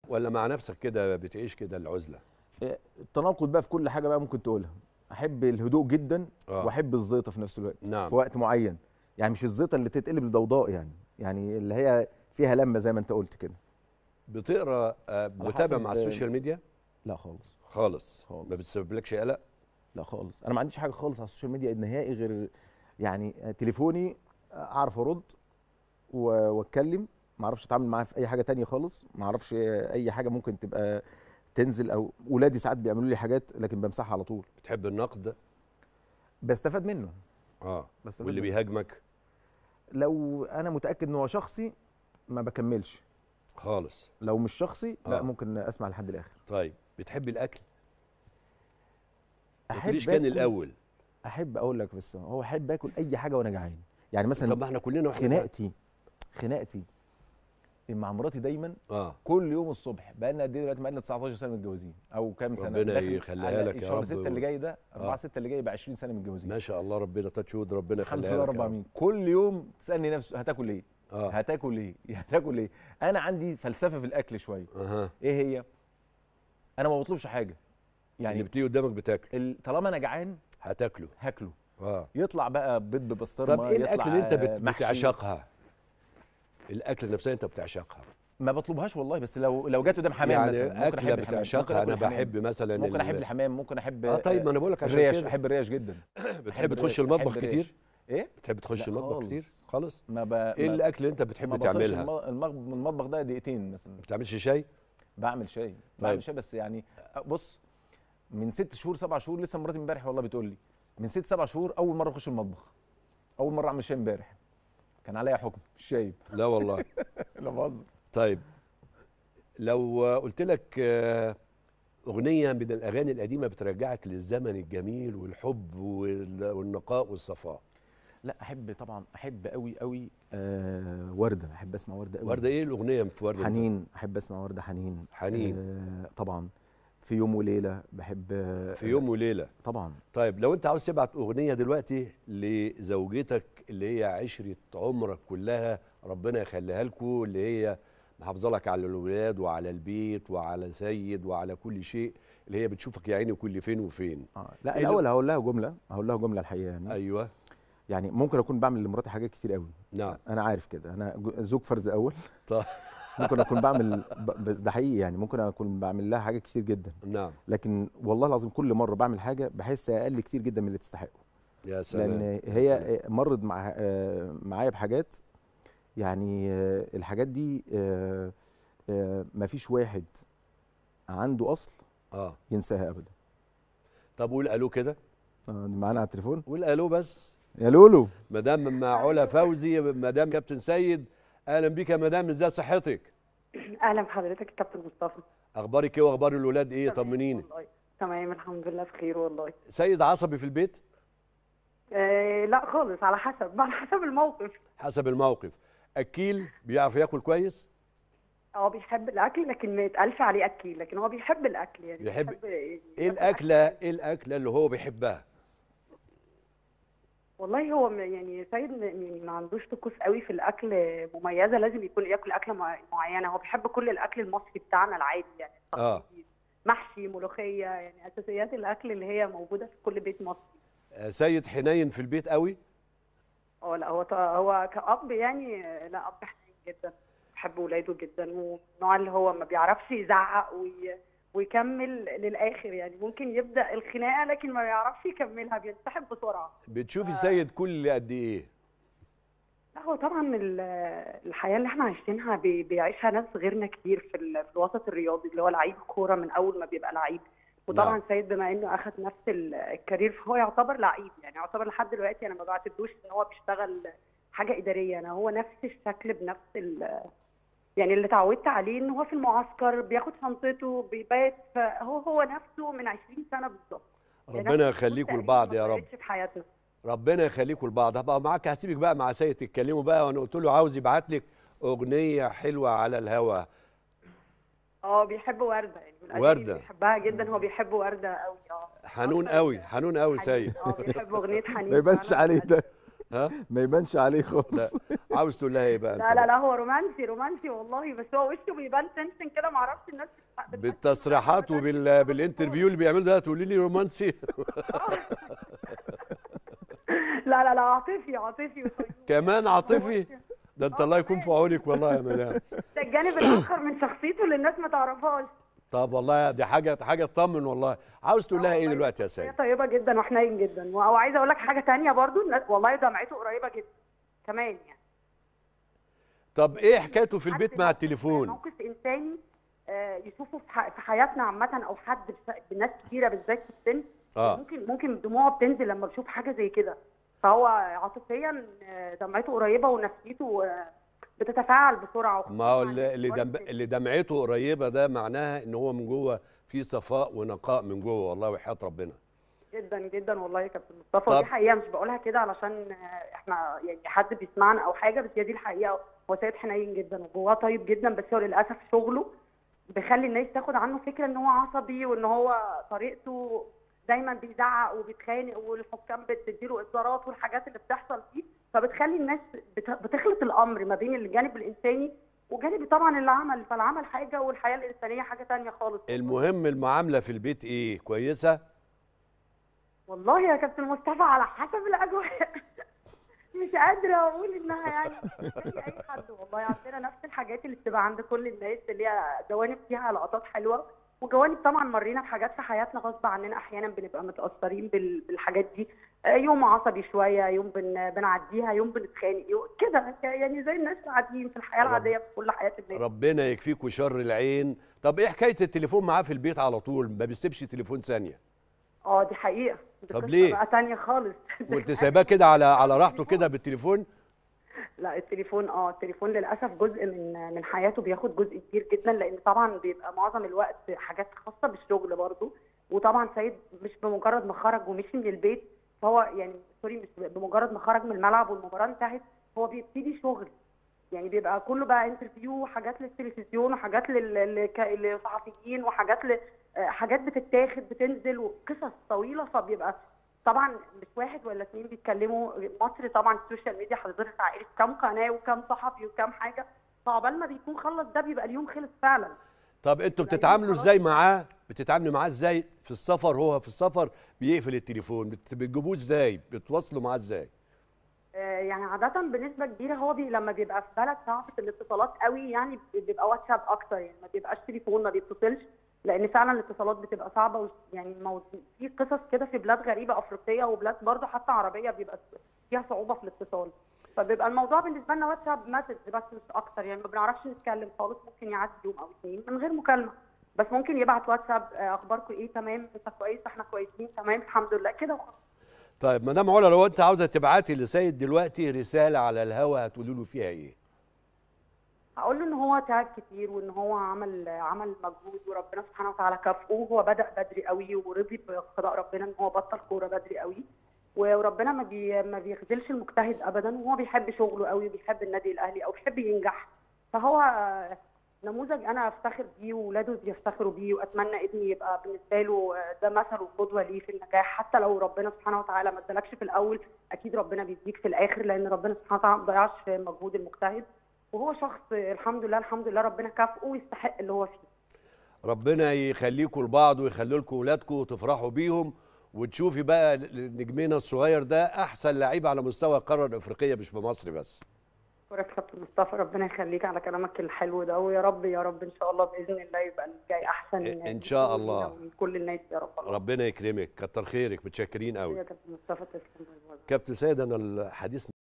ولا مع نفسك كده بتعيش كده العزله إيه، التناقض بقى في كل حاجه بقى ممكن تقولها احب الهدوء جدا آه. واحب الزيطه في نفس الوقت نعم. في وقت معين يعني مش الزيطه اللي تتقلب لضوضاء يعني يعني اللي هي فيها لمه زي ما انت قلت كده بتقرا آه، متابع حسب- مع السوشيال ميديا لا خالص خالص خالص. ما بتسببلكش قلق لا خالص انا ما عنديش حاجه خالص على السوشيال ميديا نهائي غير يعني تليفوني اعرف ارد و- واتكلم ما اعرفش اتعامل معاه في اي حاجه تانية خالص ما اعرفش اي حاجه ممكن تبقى تنزل او ولادي ساعات بيعملوا لي حاجات لكن بمسحها على طول بتحب النقد بستفاد منه اه بستفاد واللي منه. بيهاجمك لو انا متاكد ان هو شخصي ما بكملش خالص لو مش شخصي لا آه. ممكن اسمع لحد الاخر طيب بتحب الاكل ما احب تقوليش كان آكل- الاول احب اقول لك بس هو احب اكل اي حاجه وانا جعان يعني مثلا طب ما احنا كلنا واحنا خناقتي خناقتي مع مراتي دايما اه كل يوم الصبح بقى لنا قد ايه دلوقتي بقى لنا 19 سنه متجوزين او كام سنه ربنا داخل يخليها على لك يا شهر رب 6 و- اللي جاي ده 4 آه. 6 اللي جاي بقى 20 سنه متجوزين ما شاء الله ربنا تاتشود ربنا الحمد يخليها لله لك رب يا رب. العالمين كل يوم تسالني نفسه هتاكل ايه اه هتاكل ايه هتاكل ايه انا عندي فلسفه في الاكل شويه اها ايه هي انا ما بطلبش حاجه يعني يعني اللي بتيجي قدامك بتاكل ال- طالما انا جعان هتاكله هاكله اه يطلع بقى بيض ببسطرمه طب ايه يطلع الاكل اللي انت بت- آه، محشي. بتعشقها الاكل نفسها انت بتعشقها ما بطلبهاش والله بس لو لو جت قدام حمام يعني مثلا ممكن اكله احب الحمام ممكن بتعشقها انا آكل حمام. بحب مثلا ممكن ال- احب الحمام ممكن احب اه طيب ما انا بقول لك عشان الريش كده احب الريش جدا بتحب أحب تخش الريش، المطبخ أحب كتير الريش. ايه بتحب تخش لا المطبخ خالص. كتير خالص ما ب... ايه ما- الاكل اللي انت بتحب ما بطلش تعملها الم- المغ- المطبخ ده دقيقتين مثلا ما بتعملش شاي بعمل شاي طيب. بعمل شاي بس يعني بص من ست شهور سبع شهور لسه مراتي امبارح والله بتقول لي من ست سبع شهور اول مره اخش المطبخ اول مره اعمل شاي امبارح كان عليا حكم الشاي لا والله لا بهزر طيب لو قلت لك آه، اغنيه من الاغاني القديمه بترجعك للزمن الجميل والحب وال- والنقاء والصفاء لا احب طبعا احب قوي قوي آه ورده احب اسمع ورده قوي ورده ايه الاغنيه في ورده حنين احب اسمع ورده حنين حنين. آه طبعا في يوم وليله بحب آه، في يوم وليله طبعا طيب لو انت عاوز تبعت اغنيه دلوقتي لزوجتك اللي هي عشره عمرك كلها ربنا يخليها لكم اللي هي محافظه لك على الولاد وعلى البيت وعلى سيد وعلى كل شيء اللي هي بتشوفك يا عيني كل فين وفين آه. لا إيه الاول هقول لها جمله هقول لها جمله الحقيقه يعني ايوه يعني ممكن اكون بعمل لمراتي حاجات كتير قوي نعم انا عارف كده انا جو- زوج فرز اول طيب ممكن اكون بعمل ب- بس ده حقيقي يعني ممكن اكون بعمل لها حاجات كتير جدا نعم لكن والله العظيم كل مره بعمل حاجه بحس اقل كتير جدا من اللي تستحقه يا سلام لان يا سلام. هي مرت مع آه، معايا بحاجات يعني آه، الحاجات دي آه، آه، مفيش واحد عنده اصل اه ينساها ابدا طب قول الو كده آه، دي معانا على التليفون قول الو بس يا لولو مدام مع علا فوزي مدام كابتن سيد اهلا بيك يا مدام ازاي صحتك اهلا بحضرتك يا كابتن مصطفى اخبارك ايه واخبار الولاد ايه تمام طمنيني والله. تمام الحمد لله بخير والله سيد عصبي في البيت آه لا خالص على حسب على حسب الموقف حسب الموقف اكيل بيعرف ياكل كويس هو بيحب الاكل لكن ما يتقالش عليه اكيل لكن هو بيحب الاكل يعني بيحب- بيحب ايه ياكل الاكله ايه الاكله اللي هو بيحبها والله هو م- يعني سيد م- يعني ما عندوش طقوس قوي في الاكل مميزه لازم يكون ياكل اكله مع- معينه هو بيحب كل الاكل المصري بتاعنا العادي يعني اه التقليدي. محشي ملوخيه يعني اساسيات الاكل اللي هي موجوده في كل بيت مصري آه، سيد حنين في البيت قوي اه لا هو ط- هو كأب يعني لا أب حنين جدا بحب ولاده جدا والنوع اللي هو ما بيعرفش يزعق وي... ويكمل للآخر يعني ممكن يبدأ الخناقة لكن ما بيعرفش يكملها بينسحب بسرعة بتشوفي سيد كل قد ايه لا هو طبعا ال- الحياة اللي احنا عايشينها بي- بيعيشها ناس غيرنا كتير في, ال... في الوسط الرياضي اللي هو لعيب كورة من أول ما بيبقى لعيب وطبعا نعم. سيد بما انه اخذ نفس ال- الكارير فهو يعتبر لعيب يعني يعتبر لحد دلوقتي انا ما بعتبروش ان هو بيشتغل حاجه اداريه انا هو نفس الشكل بنفس ال يعني اللي اتعودت عليه ان هو في المعسكر بياخد شنطته بيبات فهو هو نفسه من 20 سنه بالظبط يعني ربنا نفس يخليكم الطقوس لبعض تقريباً يا ما رب اتغيرتش في حياتنا ربنا يخليكم لبعض هبقى معاك هسيبك بقى مع سيد تتكلموا بقى وانا قلت له عاوز يبعت لك اغنيه حلوه على الهوا اه بيحب ورده يعني من الأغاني وردة. اللي بيحبها جدا هو بيحب ورده قوي اه حنون أكتر قوي حنون قوي حنين. سيد اه بيحب اغنيه حنين ما يبانش فعلاً. عليه ده ها ما يبانش عليه لا خالص عاوز تقول لها ايه بقى لا انت لا لا هو رومانسي رومانسي والله بس هو وشه بيبان تنشن كده معرفش الناس بالتصريحات وبال بالانترفيو اللي بيعملوا ده تقولي لي رومانسي لا لا لا عاطفي عاطفي وطيب. كمان عاطفي ده انت الله يكون في عونك والله يا مدام ده الجانب الاخر من شخصيته اللي الناس ما تعرفهاش طب والله دي حاجه حاجه تطمن والله عاوز تقول لها ايه دلوقتي يا هي سيد طيبه جدا وحنين جدا و- وعايزه اقول لك حاجه تانية برضو الناس والله جامعته قريبه جدا كمان يعني طب ايه حكايته في البيت حد مع موقف- التليفون موقف انساني آه، يشوفه في ح- في حياتنا عامه او حد بس- بناس كتيره بالذات في السن اه ممكن ممكن دموعه بتنزل لما بشوف حاجه زي كده فهو عاطفيا آه، دمعته قريبه ونفسيته آه، بتتفاعل بسرعه ما هو وخصوصاً اللي اللي مع دم الوقت. اللي دمعته قريبه ده معناها ان هو من جوه في صفاء ونقاء من جوه والله وحياه ربنا جدا جدا والله يا كابتن مصطفى طب- ودي حقيقه مش بقولها كده علشان آه، احنا يعني حد بيسمعنا او حاجه بس هي دي الحقيقه هو سيد حنين جدا وجواه طيب جدا بس هو للاسف شغله بيخلي الناس تاخد عنه فكره ان هو عصبي وان هو طريقته دايما بيزعق وبيتخانق والحكام بتديله اصدارات والحاجات اللي بتحصل دي فبتخلي الناس بت- بتخلط الامر ما بين الجانب الانساني وجانب طبعا اللي عمل فالعمل حاجه والحياه الانسانيه حاجه تانية خالص المهم المعامله في البيت ايه كويسه والله يا كابتن مصطفى على حسب الاجواء مش قادره اقول انها يعني زي اي حد والله عندنا نفس الحاجات اللي بتبقى عند كل الناس اللي هي جوانب فيها لقطات حلوه وجوانب طبعا مرينا بحاجات في حياتنا غصب عننا احيانا بنبقى متاثرين بال- بالحاجات دي آه، يوم عصبي شويه يوم بن بنعديها يوم بنتخانق يوم كده يعني زي الناس العاديين في الحياه رب- العاديه في كل حياه الناس ربنا يكفيكوا شر العين طب ايه حكايه التليفون معاه في البيت على طول ما بيسيبش تليفون ثانيه اه دي حقيقه دي طب قصة ليه؟ بقى تانية خالص وانت سايباه كده على على راحته كده بالتليفون لا التليفون اه التليفون للاسف جزء من من حياته بياخد جزء كبير جدا لان طبعا بيبقى معظم الوقت حاجات خاصه بالشغل برضه وطبعا سيد مش بمجرد ما خرج ومشي من البيت فهو يعني سوري مش بمجرد ما خرج من الملعب والمباراه انتهت هو بيبتدي شغل يعني بيبقى كله بقى انترفيو وحاجات للتلفزيون وحاجات لل- للك- للصحفيين وحاجات ل... آه، حاجات بتتاخد بتنزل وقصص طويله فبيبقى طبعا مش واحد ولا اتنين بيتكلموا مصر طبعا السوشيال ميديا حضرتك عارف كام قناه وكام صحفي وكام حاجه فعقبال ما بيكون خلص ده بيبقى اليوم خلص فعلا طب انتوا الأيام بتتعاملوا خلاص. ازاي معاه بتتعاملوا معاه ازاي في السفر هو في السفر بيقفل التليفون بت- بتجيبوه ازاي بتواصلوا معاه ازاي آه، يعني عادة بنسبة كبيرة هو بي لما بيبقى في بلد صعبة الاتصالات قوي يعني بيبقى واتساب أكتر يعني ما بيبقاش تليفون ما بيتصلش لأن فعلا الاتصالات بتبقى صعبة وش- يعني مو- في قصص كده في بلاد غريبة أفريقية وبلاد برضه حتى عربية بيبقى فيها صعوبة في الاتصال فبيبقى الموضوع بالنسبة لنا واتساب مسج بس مش أكتر يعني ما بنعرفش نتكلم خالص ممكن يعدي يوم أو اتنين من غير مكالمة بس ممكن يبعت واتساب آه، أخباركم إيه تمام أنت كويس إحنا كويسين تمام الحمد لله كده وخلاص طيب مدام علا لو انت عاوزه تبعتي لسيد دلوقتي رساله على الهوا هتقولي له فيها ايه هقول له ان هو تعب كتير وان هو عمل عمل مجهود وربنا سبحانه وتعالى كافئه وهو بدا بدري قوي ورضي بقضاء ربنا ان هو بطل كوره بدري قوي وربنا ما بي ما بيخذلش المجتهد ابدا وهو بيحب شغله قوي وبيحب النادي الاهلي او بيحب ينجح فهو نموذج انا افتخر بيه واولاده بيفتخروا بيه واتمنى ابني يبقى بالنسبه له ده مثل وقدوه ليه في النجاح حتى لو ربنا سبحانه وتعالى ما ادالكش في الاول اكيد ربنا بيديك في الاخر لان ربنا سبحانه وتعالى ما ضيعش في مجهود المجتهد وهو شخص الحمد لله الحمد لله ربنا كافئه ويستحق اللي هو فيه ربنا يخليكم لبعض ويخلي لكم ولادكم وتفرحوا بيهم وتشوفي بقى نجمنا الصغير ده احسن لعيب على مستوى القاره الافريقيه مش في مصر بس شكرا كابتن مصطفى ربنا يخليك على كلامك الحلو ده ويا رب يا رب ان شاء الله باذن الله يبقى الجاي احسن إن شاء الله. من كل الناس يا رب الله ربنا يكرمك كتر خيرك متشكرين قوي يا كابتن مصطفى تسلم باي باي. كابتن سيد انا الحديث